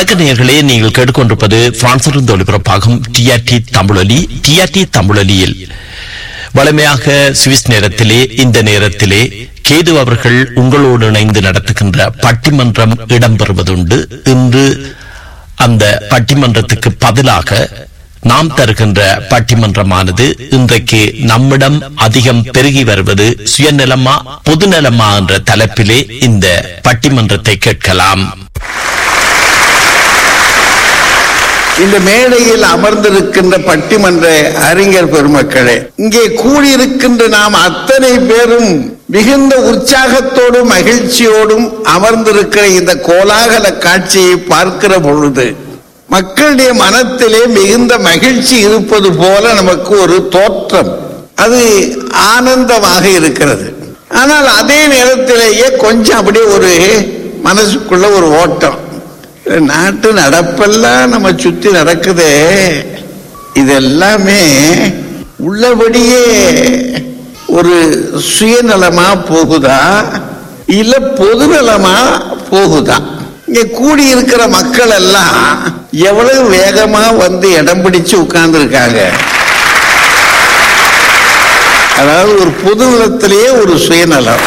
வணக்க நேயர்களே நீங்கள் கேட்டுக்கொண்டிருப்பது பிரான்சிலிருந்து ஒலிபரப்பாகும் டிஆர்டி தமிழொலி டிஆர்டி தமிழொலியில் வளமையாக சுவிஸ் நேரத்திலே இந்த நேரத்திலே கேது அவர்கள் உங்களோடு இணைந்து நடத்துகின்ற பட்டிமன்றம் இடம்பெறுவதுண்டு இன்று அந்த பட்டிமன்றத்துக்கு பதிலாக நாம் தருகின்ற பட்டிமன்றமானது இன்றைக்கு நம்மிடம் அதிகம் பெருகி வருவது சுயநலமா பொதுநலமா என்ற தலைப்பிலே இந்த பட்டிமன்றத்தை கேட்கலாம் இந்த மேடையில் அமர்ந்திருக்கின்ற பட்டிமன்ற அறிஞர் பெருமக்களே இங்கே கூடியிருக்கின்ற நாம் அத்தனை பேரும் மிகுந்த உற்சாகத்தோடும் மகிழ்ச்சியோடும் அமர்ந்திருக்கிற இந்த கோலாகல காட்சியை பார்க்கிற பொழுது மக்களுடைய மனத்திலே மிகுந்த மகிழ்ச்சி இருப்பது போல நமக்கு ஒரு தோற்றம் அது ஆனந்தமாக இருக்கிறது ஆனால் அதே நேரத்திலேயே கொஞ்சம் அப்படியே ஒரு மனசுக்குள்ள ஒரு ஓட்டம் நாட்டு நடப்பெல்லாம் நம்ம சுத்தி நடக்குதே இதெல்லாமே உள்ளபடியே ஒரு சுயநலமா போகுதா இல்ல பொதுநலமா போகுதா இங்க கூடி இருக்கிற மக்கள் எல்லாம் எவ்வளவு வேகமா வந்து இடம் பிடிச்சு உட்கார்ந்து இருக்காங்க அதாவது ஒரு பொதுநலத்திலேயே ஒரு சுயநலம்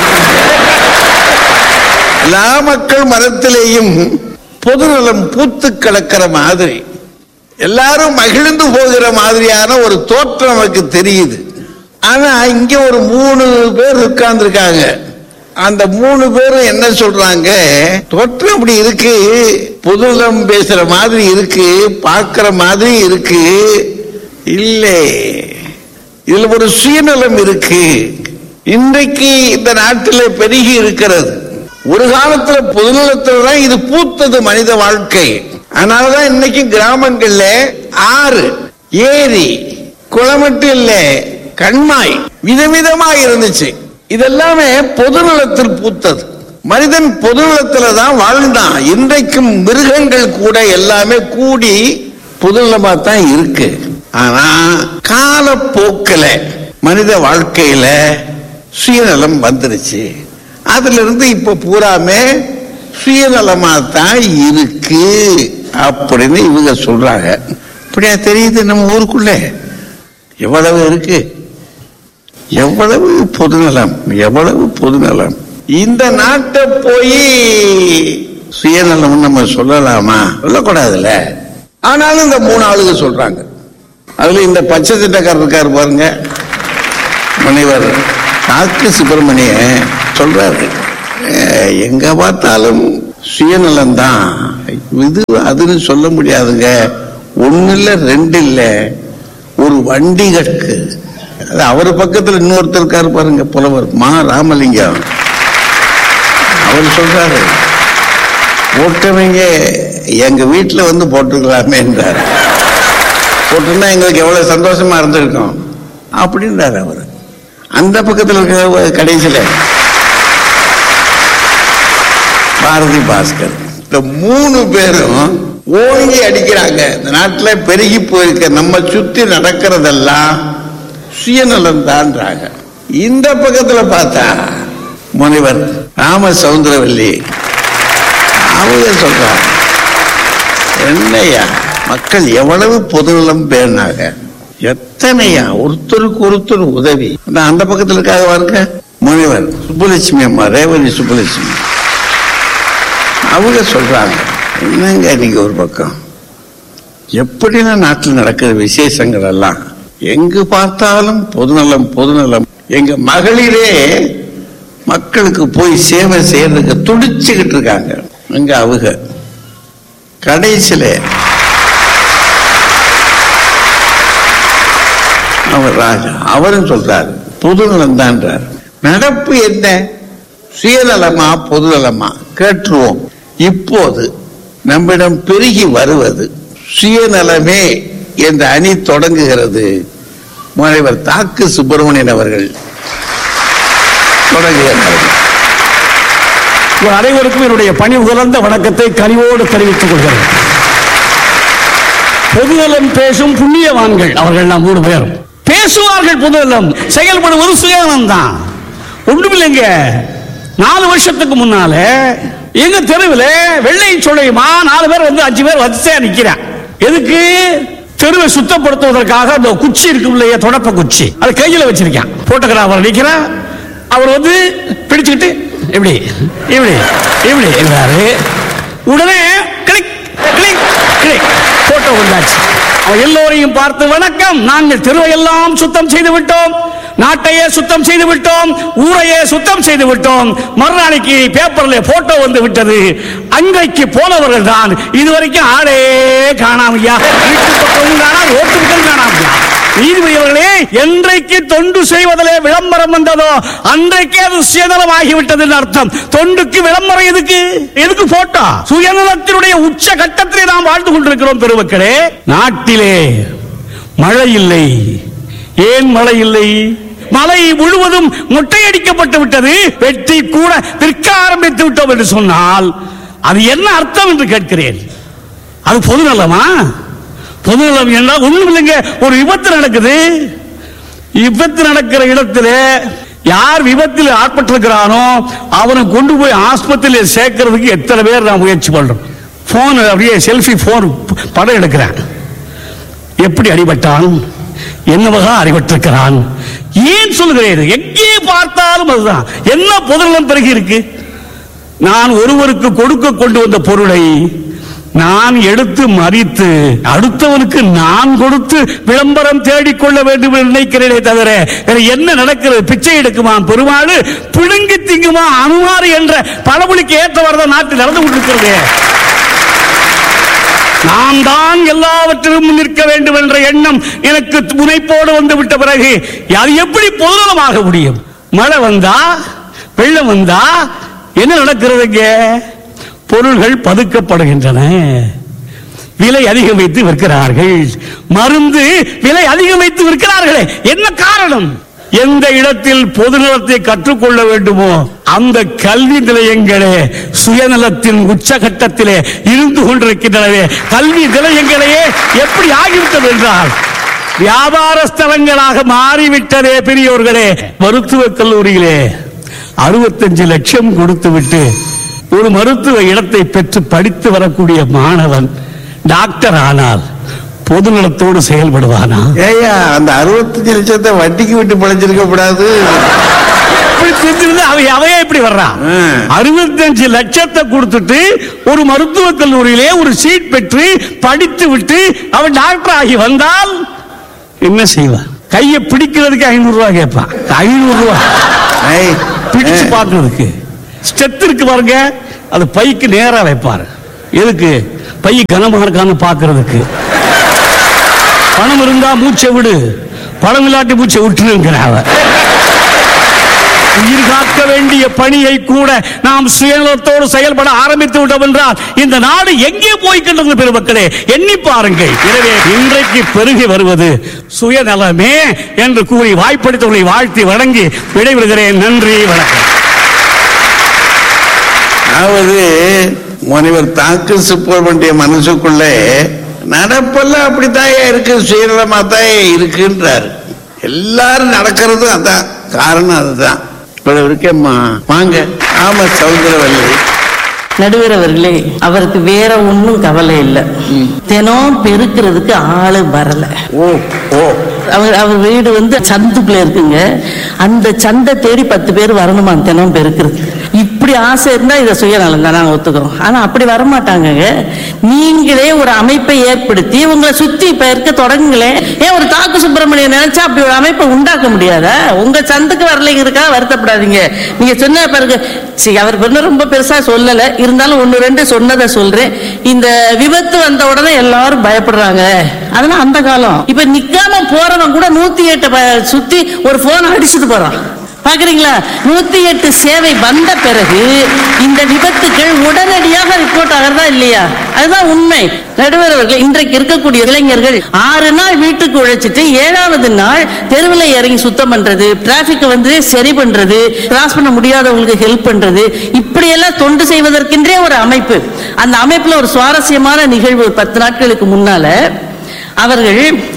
எல்லா மக்கள் மனத்திலேயும் பொதுநலம் பூத்து கிடக்கிற மாதிரி எல்லாரும் மகிழ்ந்து போகிற மாதிரியான ஒரு தோற்றம் நமக்கு தெரியுது ஆனா இங்க ஒரு மூணு பேர் உட்கார்ந்துருக்காங்க அந்த மூணு பேரும் என்ன சொல்றாங்க தோற்றம் அப்படி இருக்கு பொதுநலம் பேசுற மாதிரி இருக்கு பார்க்கிற மாதிரி இருக்கு இல்லை இதுல ஒரு சுயநலம் இருக்கு இன்றைக்கு இந்த நாட்டில் பெருகி இருக்கிறது ஒரு காலத்துல பொதுநலத்துல தான் இது பூத்தது மனித வாழ்க்கை அதனாலதான் இன்னைக்கு கிராமங்கள்ல ஆறு ஏரி குளம் மட்டும் இல்ல கண்மாய் விதவிதமா இருந்துச்சு இதெல்லாமே பொதுநலத்தில் பூத்தது மனிதன் பொதுநலத்துல தான் வாழ்ந்தான் இன்றைக்கும் மிருகங்கள் கூட எல்லாமே கூடி பொதுநலமா தான் இருக்கு ஆனா காலப்போக்கில் மனித வாழ்க்கையில சுயநலம் வந்துருச்சு அதுல இருந்து இப்ப பூராமே சுயநலமா தான் இருக்கு அப்படின்னு இவங்க சொல்றாங்க இப்படியா தெரியுது நம்ம ஊருக்குள்ள எவ்வளவு இருக்கு எவ்வளவு பொதுநலம் எவ்வளவு பொதுநலம் இந்த நாட்டை போய் சுயநலம் நம்ம சொல்லலாமா சொல்லக்கூடாதுல்ல ஆனாலும் இந்த மூணு ஆளுங்க சொல்றாங்க அதுல இந்த பச்சை திட்டக்காரர் இருக்காரு பாருங்க முனைவர் காக்கு சுப்பிரமணிய சொல்றாரு "அஹ், எங்க பார்த்தாலும் சுயநலம் தான் இது அதுன்னு சொல்ல முடியாதுங்க ஒண்ணு இல்ல ரெண்டு இல்ல ஒரு வண்டி கற்கு அது அவர் பக்கத்துல இன்னொருத்தர் இருக்காரு பாருங்க புலவர் மா ராமலிங்கம் அவர் சொல்றாரு போட்டவங்க எங்க வீட்டுல வந்து போட்டுக்கலாமே என்றார் போட்டிருந்தா எங்களுக்கு எவ்வளவு சந்தோஷமா இருந்திருக்கும் அப்படின்றாரு அவர் அந்த பக்கத்துல இருக்கிற கடைசியில பாரதி பாஸ்கர் இந்த மூணு பேரும் ஓங்கி அடிக்கிறாங்க இந்த நாட்டுல பெருகி போயிருக்க நம்ம சுத்தி நடக்கிறதெல்லாம் சுயநலம் தான்றாங்க இந்த பக்கத்துல பார்த்தா முனைவர் ராம சவுந்தரவல்லி அவங்க சொல்றாங்க என்னையா மக்கள் எவ்வளவு பொதுநலம் பேணாங்க எத்தனையா ஒருத்தருக்கு ஒருத்தர் உதவி இந்த அந்த பக்கத்துல இருக்காக பாருங்க முனைவர் சுப்புலட்சுமி அம்மா ரேவதி சுப்புலட்சுமி அவங்க சொல்றாங்க என்னங்க நீங்க ஒரு பக்கம் எப்படிலாம் நாட்டில் நடக்கிற விசேஷங்கள் எல்லாம் எங்கு பார்த்தாலும் பொதுநலம் பொதுநலம் எங்க மகளிரே மக்களுக்கு போய் சேவை செய்யறதுக்கு துடிச்சுக்கிட்டு இருக்காங்க அங்க அவங்க கடைசியில அவர் ராஜா அவரும் சொல்றாரு பொதுநலம் தான்றார் நடப்பு என்ன சுயநலமா பொதுநலமா கேட்டுருவோம் இப்போது நம்மிடம் பெருகி வருவது சுயநலமே என்ற அணி தொடங்குகிறது முனைவர் தாக்கு சுப்பிரமணியன் அவர்கள் தொடங்குகிறார்கள் உங்கள் அனைவருக்கும் என்னுடைய பணி உகர்ந்த வணக்கத்தை கனிவோடு தெரிவித்துக் கொள்கிறேன் பொதுநலம் பேசும் புண்ணியவான்கள் அவர்கள் நாம் மூணு பேரும் பேசுவார்கள் பொதுநலம் செயல்படுவது சுயநலம் தான் ஒண்ணுமில்லைங்க நாலு வருஷத்துக்கு முன்னால எங்க தெருவில் வெள்ளை சொல்லையுமா நாலு பேர் வந்து அஞ்சு பேர் வரிசையா நிக்கிறான் எதுக்கு தெருவை சுத்தப்படுத்துவதற்காக அந்த குச்சி இருக்கும் இல்லையா தொடப்ப குச்சி அது கையில வச்சிருக்கான் போட்டோகிராஃபர் நிக்கிறான் அவர் வந்து பிடிச்சுக்கிட்டு இப்படி இப்படி இப்படி என்றாரு உடனே கிளிக் கிளிக் கிளிக் போட்டோ வந்தாச்சு அவன் எல்லோரையும் பார்த்து வணக்கம் நாங்கள் தெருவையெல்லாம் சுத்தம் செய்து விட்டோம் நாட்டையே சுத்தம் செய்து விட்டோம் ஊரையே சுத்தம் செய்து விட்டோம் மறுநாளைக்கு பேப்பர்ல போட்டோ வந்து விட்டது அன்றைக்கு போனவர்கள் தான் இதுவரைக்கும் ஆளே காணாமையா வீட்டு பக்கமும் காணாம ரோட்டு பக்கம் காணாமையா நீதிபதி அவர்களே என்றைக்கு தொண்டு செய்வதிலே விளம்பரம் வந்ததோ அன்றைக்கே அது சுயநலம் ஆகிவிட்டது அர்த்தம் தொண்டுக்கு விளம்பரம் எதுக்கு எதுக்கு போட்டோ சுயநலத்தினுடைய உச்ச கட்டத்திலே நாம் வாழ்ந்து கொண்டிருக்கிறோம் பெருமக்களே நாட்டிலே மழை இல்லை ஏன் மழை இல்லை மழை முழுவதும் முட்டையடிக்கப்பட்டு விட்டது வெட்டி கூட விற்க ஆரம்பித்து விட்டோம் என்று சொன்னால் அது என்ன அர்த்தம் என்று கேட்கிறேன் அது பொதுநலமா பொதுநலம் என்றால் ஒண்ணும் இல்லைங்க ஒரு விபத்து நடக்குது விபத்து நடக்கிற இடத்துல யார் விபத்தில் ஆட்பட்டிருக்கிறானோ அவனை கொண்டு போய் ஆஸ்பத்திரியில் சேர்க்கறதுக்கு எத்தனை பேர் நான் முயற்சி பண்றோம் போன் அப்படியே செல்ஃபி போன் படம் எடுக்கிறேன் எப்படி அடிபட்டான் என்னவகா அடிபட்டிருக்கிறான் ஏன் சொல்லுகிறேன் எங்கே பார்த்தாலும் அதுதான் என்ன பொதுநலம் பிறகு இருக்கு நான் ஒருவருக்கு கொடுக்க கொண்டு வந்த பொருளை நான் எடுத்து மறித்து அடுத்தவனுக்கு நான் கொடுத்து விளம்பரம் தேடிக்கொள்ள வேண்டும் என்று நினைக்கிறேனே தவிர வேற என்ன நடக்கிறது பிச்சை எடுக்குமா பெருமாள் பிடுங்கி திங்குமா அனுமாறு என்ற பழமொழிக்கு ஏற்றவாறு தான் நாட்டில் நடந்து கொண்டிருக்கிறது நான் தான் எல்லாவற்றிலும் நிற்க வேண்டும் என்ற எண்ணம் எனக்கு முனைப்போடு வந்து விட்ட பிறகு அது எப்படி பொதுநலமாக முடியும் மழை வந்தா வெள்ளம் வந்தா என்ன நடக்கிறதுங்க பொருள்கள் பதுக்கப்படுகின்றன விலை அதிகம் வைத்து விற்கிறார்கள் மருந்து விலை அதிகம் வைத்து விற்கிறார்களே என்ன காரணம் எந்த இடத்தில் பொதுநலத்தை கற்றுக்கொள்ள வேண்டுமோ அந்த கல்வி நிலையங்களே சுயநலத்தின் உச்சகட்டத்திலே இருந்து கொண்டிருக்கின்றனவே கல்வி நிலையங்களையே எப்படி ஆகிவிட்டது என்றால் வியாபார ஸ்தலங்களாக மாறிவிட்டதே பெரியோர்களே மருத்துவக் கல்லூரியிலே அறுபத்தஞ்சு லட்சம் கொடுத்து விட்டு ஒரு மருத்துவ இடத்தை பெற்று படித்து வரக்கூடிய மாணவன் டாக்டர் ஆனால் பொதுநலத்தோடு செயல்படுவானா ஏய்யா அந்த அறுபத்தஞ்சு லட்சத்தை வட்டிக்கு விட்டு பழைச்சிருக்க கூடாது இப்படி தெரிஞ்சிருந்தா அவன் அவையே இப்படி வர்றான் ஆ. அறுபத்தஞ்சு லட்சத்தை கொடுத்துட்டு ஒரு மருத்துவக் கல்லூரியிலே ஒரு சீட் பெற்று படித்து விட்டு அவன் டாக்டர் ஆகி வந்தால் என்ன செய்வான் கையை பிடிக்கிறதுக்கு ஐநூறு ரூபாய் கேட்பான் ஐநூறு ரூபாய் ஏய், பிடிச்சு ஏய், பார்க்கிறதுக்கு ஸ்டெத் இருக்கு பாருங்க அது பைக்கு நேரா வைப்பாரு எதுக்கு பை கனமா இருக்கான்னு பார்க்கிறதுக்கு பணம் இருந்தா மூச்சை விடு பணம் இல்லாட்டி மூச்சை விட்டுருங்கிற அவன் உயிர் காக்க வேண்டிய பணியை கூட நாம் சுயநலத்தோடு செயல்பட ஆரம்பித்து விட்டோம் என்றால் இந்த நாடு எங்கே போய்கின்றது பெருமக்களே எண்ணி பாருங்கள் எனவே இன்றைக்கு பெருகி வருவது சுயநலமே என்று கூறி வாய்ப்படுத்தவர்களை வாழ்த்தி வணங்கி விடைபெறுகிறேன் நன்றி வணக்கம் அதாவது முனைவர் தாக்கு சுப்பிரமணிய மனசுக்குள்ளே நடப்பெல்லாம் அப்படித்தாயே இருக்கு சுயநலமா தான் இருக்குன்றாரு எல்லாரும் நடக்கிறதும் அதான் காரணம் அதுதான் இப்ப இருக்கேம்மா வாங்க ஆமா சவுந்தரவல்லி நடுவர் அவர்களே அவருக்கு வேற ஒண்ணும் கவலை இல்லை தினம் பெருக்கிறதுக்கு ஆளு வரல ஓ ஓ அவர் அவர் வீடு வந்து சந்துக்குள்ள இருக்குங்க அந்த சந்தை தேடி பத்து பேர் வரணுமா தினம் பெருக்கிறது இப்படி ஆசை இருந்தா இதை சுயநலம் தான் நாங்க ஒத்துக்கிறோம் ஆனா அப்படி வரமாட்டாங்கங்க நீங்களே ஒரு அமைப்பை ஏற்படுத்தி உங்களை சுத்தி பெருக்க தொடங்குங்களேன் ஏன் ஒரு தாக்கு சுப்பிரமணியம் நினைச்சா அப்படி ஒரு அமைப்பை உண்டாக்க முடியாதா உங்க சந்துக்கு வரலைங்கிறக்கா வருத்தப்படாதீங்க நீங்க சொன்ன பிறகு சரி அவர் பண்ண ரொம்ப பெருசா சொல்லல இருந்தாலும் ஒன்னு ரெண்டு சொன்னதை சொல்றேன் இந்த விபத்து வந்த உடனே எல்லாரும் பயப்படுறாங்க அதெல்லாம் அந்த காலம் இப்ப நிக்காம போறவன் கூட நூத்தி எட்டு ப- சுத்தி ஒரு போன் அடிச்சுட்டு போறான் பாக்குறீங்களா நூத்தி எட்டு சேவை வந்த பிறகு இந்த விபத்துக்கள் உடனடியாக ரிப்போர்ட் ஆகிறதா இல்லையா அதுதான் உண்மை நடுவர் அவர்கள் இன்றைக்கு இருக்கக்கூடிய இளைஞர்கள் ஆறு நாள் வீட்டுக்கு உழைச்சிட்டு ஏழாவது நாள் தெருவில் இறங்கி சுத்தம் பண்றது டிராபிக் வந்து சரி பண்றது கிராஸ் பண்ண முடியாதவங்களுக்கு ஹெல்ப் பண்றது இப்படி எல்லாம் தொண்டு செய்வதற்கென்றே ஒரு அமைப்பு அந்த அமைப்புல ஒரு சுவாரஸ்யமான நிகழ்வு ஒரு பத்து நாட்களுக்கு முன்னால அவர்கள்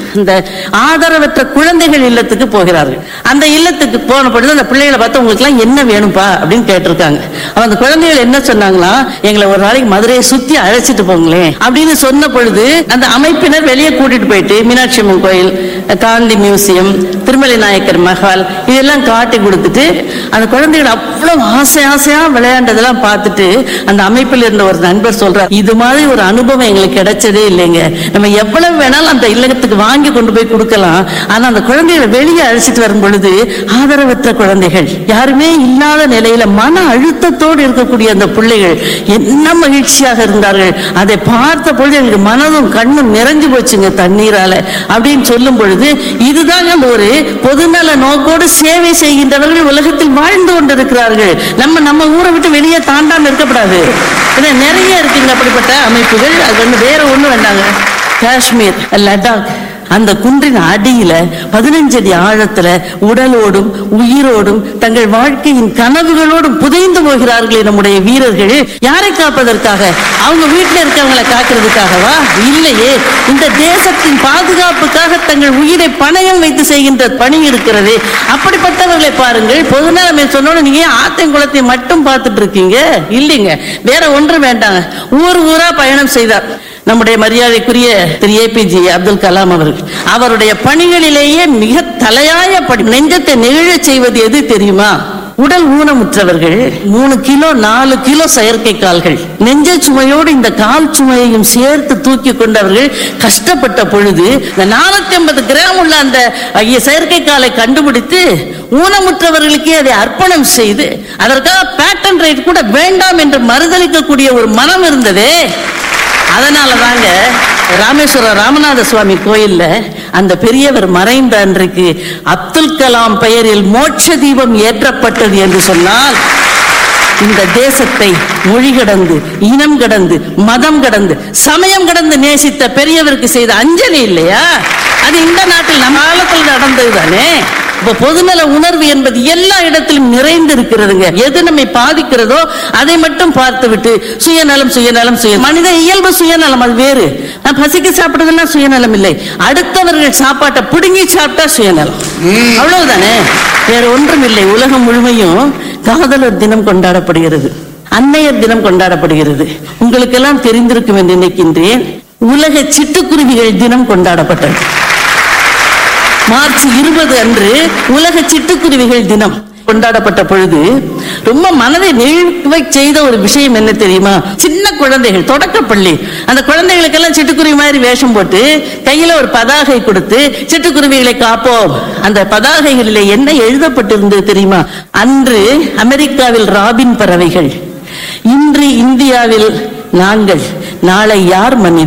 இந்த ஆதரவற்ற குழந்தைகள் இல்லத்துக்கு போகிறார்கள் அந்த இல்லத்துக்கு போன பொழுது அந்த பிள்ளைகளை பார்த்து உங்களுக்கு எல்லாம் என்ன வேணும்பா அப்படின்னு கேட்டிருக்காங்க அப்ப அந்த குழந்தைகள் என்ன சொன்னாங்களா எங்களை ஒரு நாளைக்கு மதுரையை சுத்தி அழைச்சிட்டு போங்களேன் அப்படின்னு சொன்ன பொழுது அந்த அமைப்பினர் வெளியே கூட்டிட்டு போயிட்டு மீனாட்சி அம்மன் கோயில் காந்தி மியூசியம் திருமலை நாயக்கர் மஹால் இதெல்லாம் காட்டி கொடுத்துட்டு அந்த குழந்தைகள் அவ்வளவு ஆசை ஆசையா விளையாண்டதெல்லாம் பார்த்துட்டு அந்த அமைப்பில் இருந்த ஒரு நண்பர் சொல்றார் இது மாதிரி ஒரு அனுபவம் எங்களுக்கு கிடைச்சதே இல்லைங்க நம்ம எவ்வளவு வேணாலும் அந்த இல்லத்துக்கு வாங்கி கொண்டு போய் கொடுக்கலாம் ஆனா அந்த குழந்தைகளை வெளியே அழைச்சிட்டு வரும் பொழுது ஆதரவற்ற குழந்தைகள் யாருமே இல்லாத நிலையில மன அழுத்தத்தோடு இருக்கக்கூடிய அந்த பிள்ளைகள் என்ன மகிழ்ச்சியாக இருந்தார்கள் அதை பார்த்த பொழுது எங்களுக்கு மனதும் கண்ணும் நிறைஞ்சு போச்சுங்க தண்ணீரால அப்படின்னு சொல்லும் பொழுது இதுதாங்க ஒரு பொதுநல நோக்கோடு சேவை செய்கின்றவர்கள் உலகத்தில் வாழ்ந்து கொண்டிருக்கிறார்கள் நம்ம நம்ம ஊரை விட்டு வெளியே தாண்டாம இருக்கக்கூடாது ஏன்னா நிறைய இருக்குங்க அப்படிப்பட்ட அமைப்புகள் அது வந்து வேற ஒண்ணு வேண்டாங்க காஷ்மீர் லடாக் அந்த குன்றின் அடியில பதினஞ்சு அடி ஆழத்துல உடலோடும் உயிரோடும் தங்கள் வாழ்க்கையின் கனவுகளோடும் புதைந்து போகிறார்களே நம்முடைய வீரர்கள் யாரை காப்பதற்காக அவங்க வீட்டுல இருக்கவங்களை காக்கிறதுக்காகவா இல்லையே இந்த தேசத்தின் பாதுகாப்புக்காக தங்கள் உயிரை பணயம் வைத்து செய்கின்ற பணி இருக்கிறது அப்படிப்பட்டவர்களை பாருங்கள் பொதுநலமை சொன்னோட நீங்க ஏன் ஆத்தங்குளத்தை மட்டும் பார்த்துட்டு இருக்கீங்க இல்லைங்க வேற ஒன்று வேண்டாங்க ஊர் ஊரா பயணம் செய்தார் நம்முடைய மரியாதைக்குரிய திரு ஏபிஜே அப்துல் கலாம் அவர்கள் அவருடைய பணிகளிலேயே மிக தலையாய பணி நெஞ்சத்தை நெகிழச் செய்வது எது தெரியுமா உடல் ஊனமுற்றவர்கள் மூணு கிலோ நாலு கிலோ செயற்கை கால்கள் நெஞ்ச சுமையோடு இந்த கால் சுமையையும் சேர்த்து தூக்கி கொண்டவர்கள் கஷ்டப்பட்ட பொழுது இந்த நானூத்தி ஐம்பது கிராம் உள்ள அந்த ஐய செயற்கை காலை கண்டுபிடித்து ஊனமுற்றவர்களுக்கே அதை அர்ப்பணம் செய்து அதற்காக பேட்டன் ரைட் கூட வேண்டாம் என்று மறுதளிக்கக்கூடிய ஒரு மனம் இருந்ததே அதனால தாங்க ராமேஸ்வரம் ராமநாத சுவாமி கோயில்ல அந்த பெரியவர் மறைந்த அன்றைக்கு அப்துல் கலாம் பெயரில் மோட்ச தீபம் ஏற்றப்பட்டது என்று சொன்னால் இந்த தேசத்தை மொழி கடந்து இனம் கடந்து மதம் கடந்து சமயம் கடந்து நேசித்த பெரியவருக்கு செய்த அஞ்சலி இல்லையா அது இந்த நாட்டில் நம்ம காலத்தில் நடந்தது தானே இப்ப பொதுநல உணர்வு என்பது எல்லா இடத்திலும் நிறைந்து இருக்கிறதுங்க எது நம்மை பாதிக்கிறதோ அதை மட்டும் பார்த்து விட்டு சுயநலம் சுயநலம் சுய மனித இயல்பு சுயநலம் அது வேறு நான் பசிக்கு சாப்பிடுறதுன்னா சுயநலம் இல்லை அடுத்தவர்கள் சாப்பாட்டை பிடுங்கி சாப்பிட்டா சுயநலம் அவ்வளவுதானே வேற ஒன்றும் இல்லை உலகம் முழுமையும் காதலர் தினம் கொண்டாடப்படுகிறது அன்னையர் தினம் கொண்டாடப்படுகிறது உங்களுக்கெல்லாம் தெரிந்திருக்கும் என்று நினைக்கின்றேன் உலக சிட்டுக்குருவிகள் தினம் கொண்டாடப்பட்டது மார்ச் இருபது அன்று உலக சிட்டுக்குருவிகள் தினம் கொண்டாடப்பட்ட பொழுது ரொம்ப மனதை நெழிவை செய்த ஒரு விஷயம் என்ன தெரியுமா சின்ன குழந்தைகள் தொடக்கப்பள்ளி அந்த குழந்தைகளுக்கெல்லாம் சிட்டுக்குருவி மாதிரி வேஷம் போட்டு கையில ஒரு பதாகை கொடுத்து சிட்டுக்குருவிகளை காப்போம் அந்த பதாகைகளிலே என்ன எழுதப்பட்டிருந்தது தெரியுமா அன்று அமெரிக்காவில் ராபின் பறவைகள் இன்று இந்தியாவில் நாங்கள் நாளை யார் மனிதர்